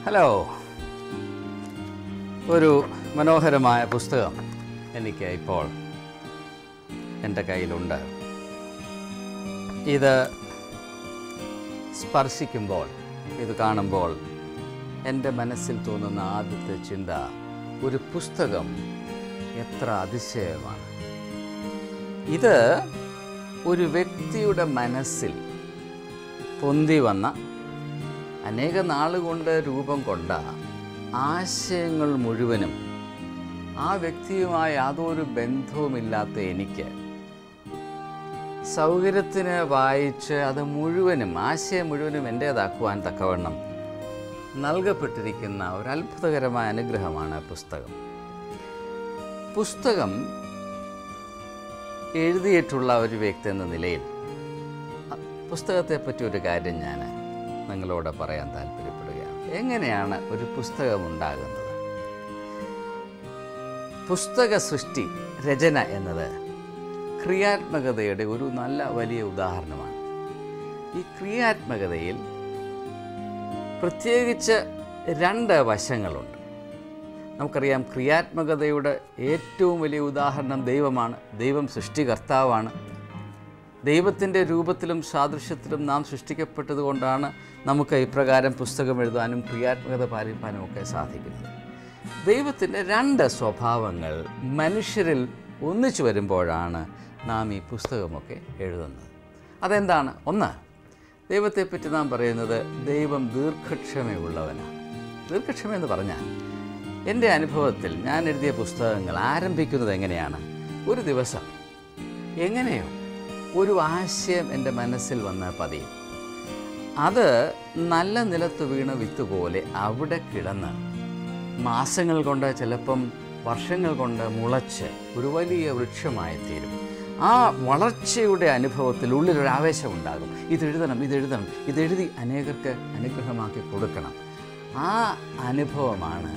hello ഒരു മനോഹരമായ പുസ്തകം എനിക്ക് ഇപ്പോൾ എൻ്റെ കയ്യിലുണ്ട് ഇത് സ്പർശിക്കുമ്പോൾ ഇത് കാണുമ്പോൾ എൻ്റെ മനസ്സിൽ തോന്നുന്ന ആദ്യത്തെ ചിന്ത ഒരു പുസ്തകം എത്ര അതിശയമാണ് ഇത് ഒരു വ്യക്തിയുടെ മനസ്സിൽ പൊന്തി വന്ന അനേക നാളുകൊണ്ട് രൂപം കൊണ്ട ആശയങ്ങൾ മുഴുവനും ആ വ്യക്തിയുമായി യാതൊരു ബന്ധവുമില്ലാത്ത എനിക്ക് സൗകര്യത്തിന് വായിച്ച് അത് മുഴുവനും ആശയം മുഴുവനും എൻ്റേതാക്കുവാൻ തക്കവണ്ണം നൽകപ്പെട്ടിരിക്കുന്ന ഒരു അത്ഭുതകരമായ അനുഗ്രഹമാണ് പുസ്തകം പുസ്തകം എഴുതിയിട്ടുള്ള ഒരു വ്യക്തി എന്ന നിലയിൽ അ- പുസ്തകത്തെപ്പറ്റി ഒരു കാര്യം ഞാൻ നിങ്ങളോട് പറയാൻ താല്പര്യപ്പെടുകയാണ് എങ്ങനെയാണ് ഒരു പുസ്തകം ഉണ്ടാകുന്നത് പുസ്തക സൃഷ്ടി രചന എന്നത് ക്രിയാത്മകതയുടെ ഒരു നല്ല വലിയ ഉദാഹരണമാണ് ഈ ക്രിയാത്മകതയിൽ പ്രത്യേകിച്ച് രണ്ട് വശങ്ങളുണ്ട് നമുക്കറിയാം ക്രിയാത്മകതയുടെ ഏറ്റവും വലിയ ഉദാഹരണം ദൈവമാണ് ദൈവം സൃഷ്ടികർത്താവാണ് ദൈവത്തിൻ്റെ രൂപത്തിലും സാദൃശ്യത്തിലും നാം സൃഷ്ടിക്കപ്പെട്ടതുകൊണ്ടാണ് നമുക്ക് ഇപ്രകാരം പുസ്തകം എഴുതാനും ക്രിയാത്മകത പാലിക്കാനും ഒക്കെ സാധിക്കുന്നത് ദൈവത്തിൻ്റെ രണ്ട് സ്വഭാവങ്ങൾ മനുഷ്യരിൽ ഒന്നിച്ചു വരുമ്പോഴാണ് നാം ഈ പുസ്തകമൊക്കെ എഴുതുന്നത് അതെന്താണ് ഒന്ന് ദൈവത്തെപ്പറ്റി നാം പറയുന്നത് ദൈവം ദീർഘക്ഷമയുള്ളവനാണ് ദീർഘക്ഷമ എന്ന് പറഞ്ഞാൽ എൻ്റെ അനുഭവത്തിൽ ഞാൻ എഴുതിയ പുസ്തകങ്ങൾ ആരംഭിക്കുന്നത് എങ്ങനെയാണ് ഒരു ദിവസം എങ്ങനെയോ ഒരു ആശയം എൻ്റെ മനസ്സിൽ വന്ന പതിയും അത് നല്ല നിലത്ത് വീണ വിത്ത് പോലെ അവിടെ കിടന്ന് മാസങ്ങൾ കൊണ്ട് ചിലപ്പം വർഷങ്ങൾ കൊണ്ട് മുളച്ച് ഒരു വലിയ വൃക്ഷമായി തീരും ആ വളർച്ചയുടെ അനുഭവത്തിൽ ഉള്ളിലൊരു ആവേശം ഉണ്ടാകും ഇതെഴുതണം ഇതെഴുതണം ഇതെഴുതി അനേകർക്ക് അനുഗ്രഹമാക്കി കൊടുക്കണം ആ അനുഭവമാണ്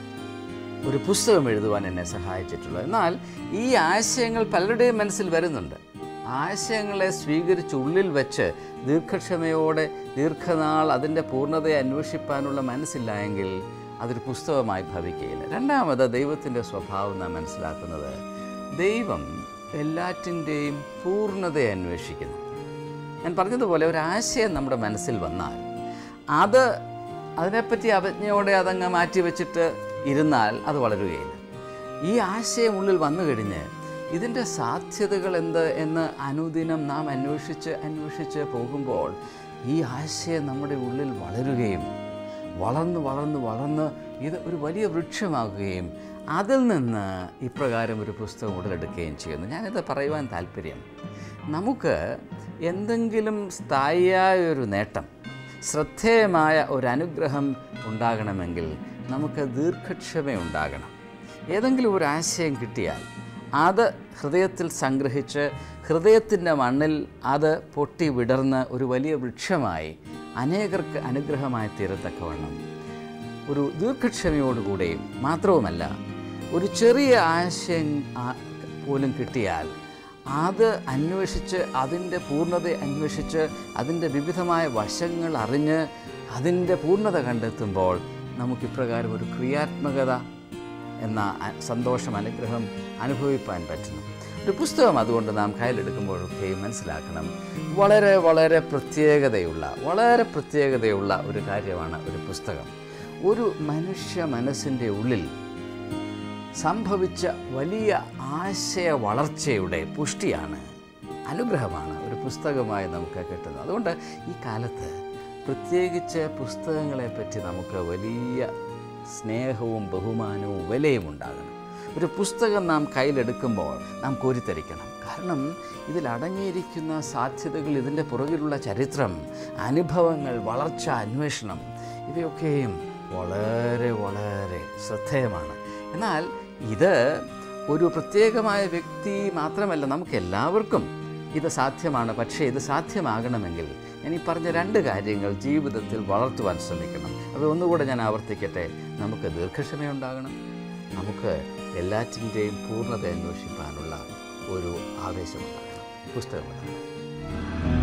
ഒരു പുസ്തകം എഴുതുവാൻ എന്നെ സഹായിച്ചിട്ടുള്ളത് എന്നാൽ ഈ ആശയങ്ങൾ പലരുടെയും മനസ്സിൽ വരുന്നുണ്ട് ആശയങ്ങളെ സ്വീകരിച്ച് ഉള്ളിൽ വെച്ച് ദീർഘക്ഷമയോടെ ദീർഘനാൾ അതിൻ്റെ പൂർണ്ണതയെ അന്വേഷിപ്പാനുള്ള മനസ്സില്ല എങ്കിൽ അതൊരു പുസ്തകമായി ഭവിക്കുകയില്ല രണ്ടാമത് ദൈവത്തിൻ്റെ സ്വഭാവം നാം മനസ്സിലാക്കുന്നത് ദൈവം എല്ലാറ്റിൻ്റെയും പൂർണ്ണതയെ അന്വേഷിക്കുന്നു ഞാൻ പറഞ്ഞതുപോലെ ഒരു ആശയം നമ്മുടെ മനസ്സിൽ വന്നാൽ അത് അതിനെപ്പറ്റി അവജ്ഞയോടെ അതങ്ങ് മാറ്റി വെച്ചിട്ട് ഇരുന്നാൽ അത് വളരുകയില്ല ഈ ആശയം ഉള്ളിൽ വന്നു കഴിഞ്ഞ് ഇതിൻ്റെ സാധ്യതകൾ എന്ത് എന്ന് അനുദിനം നാം അന്വേഷിച്ച് അന്വേഷിച്ച് പോകുമ്പോൾ ഈ ആശയം നമ്മുടെ ഉള്ളിൽ വളരുകയും വളർന്ന് വളർന്ന് വളർന്ന് ഇത് ഒരു വലിയ വൃക്ഷമാകുകയും അതിൽ നിന്ന് ഇപ്രകാരം ഒരു പുസ്തകം ഉടലെടുക്കുകയും ചെയ്യുന്നു ഞാനിത് പറയുവാൻ താല്പര്യം നമുക്ക് എന്തെങ്കിലും സ്ഥായിയായ ഒരു നേട്ടം ശ്രദ്ധേയമായ ഒരു അനുഗ്രഹം ഉണ്ടാകണമെങ്കിൽ നമുക്ക് ദീർഘക്ഷമയുണ്ടാകണം ഏതെങ്കിലും ഒരു ആശയം കിട്ടിയാൽ അത് ഹൃദയത്തിൽ സംഗ്രഹിച്ച് ഹൃദയത്തിൻ്റെ മണ്ണിൽ അത് പൊട്ടി വിടർന്ന് ഒരു വലിയ വൃക്ഷമായി അനേകർക്ക് അനുഗ്രഹമായി തീരത്തക്കവണ്ണം ഒരു ദീർഘക്ഷമയോടുകൂടെയും മാത്രവുമല്ല ഒരു ചെറിയ ആശയം ആ- പോലും കിട്ടിയാൽ അത് അന്വേഷിച്ച് അതിൻ്റെ പൂർണ്ണത അന്വേഷിച്ച് അതിൻ്റെ വിവിധമായ വശങ്ങൾ അറിഞ്ഞ് അതിൻ്റെ പൂർണ്ണത കണ്ടെത്തുമ്പോൾ നമുക്കിപ്രകാരം ഒരു ക്രിയാത്മകത എന്ന അ- സന്തോഷം അനുഗ്രഹം അനുഭവിപ്പാൻ പറ്റുന്നു ഒരു പുസ്തകം അതുകൊണ്ട് നാം കയ്യിലെടുക്കുമ്പോഴൊക്കെ മനസ്സിലാക്കണം വളരെ വളരെ പ്രത്യേകതയുള്ള വളരെ പ്രത്യേകതയുള്ള ഒരു കാര്യമാണ് ഒരു പുസ്തകം ഒരു മനുഷ്യ മനസ്സിൻ്റെ ഉള്ളിൽ സംഭവിച്ച വലിയ ആശയ വളർച്ചയുടെ പുഷ്ടിയാണ് അനുഗ്രഹമാണ് ഒരു പുസ്തകമായി നമുക്ക് കിട്ടുന്നത് അതുകൊണ്ട് ഈ കാലത്ത് പ്രത്യേകിച്ച് പുസ്തകങ്ങളെ പറ്റി നമുക്ക് വലിയ സ്നേഹവും ബഹുമാനവും വിലയും ഉണ്ടാകണം ഒരു പുസ്തകം നാം കയ്യിലെടുക്കുമ്പോൾ നാം കോരിത്തരിക്കണം കാരണം ഇതിൽ അടങ്ങിയിരിക്കുന്ന സാധ്യതകൾ ഇതിൻ്റെ പുറകിലുള്ള ചരിത്രം അനുഭവങ്ങൾ വളർച്ച അന്വേഷണം ഇവയൊക്കെയും വളരെ വളരെ ശ്രദ്ധേയമാണ് എന്നാൽ ഇത് ഒരു പ്രത്യേകമായ വ്യക്തി മാത്രമല്ല നമുക്ക് എല്ലാവർക്കും ഇത് സാധ്യമാണ് പക്ഷേ ഇത് സാധ്യമാകണമെങ്കിൽ ഞാൻ ഈ പറഞ്ഞ രണ്ട് കാര്യങ്ങൾ ജീവിതത്തിൽ വളർത്തുവാൻ ശ്രമിക്കണം അപ്പോൾ ഒന്നുകൂടെ ഞാൻ ആവർത്തിക്കട്ടെ നമുക്ക് ദീർഘക്ഷമയുണ്ടാകണം നമുക്ക് എല്ലാറ്റിൻ്റെയും പൂർണ്ണത അന്വേഷിക്കാനുള്ള ഒരു ആവേശമുണ്ടാകണം പുസ്തകമുണ്ടാകണം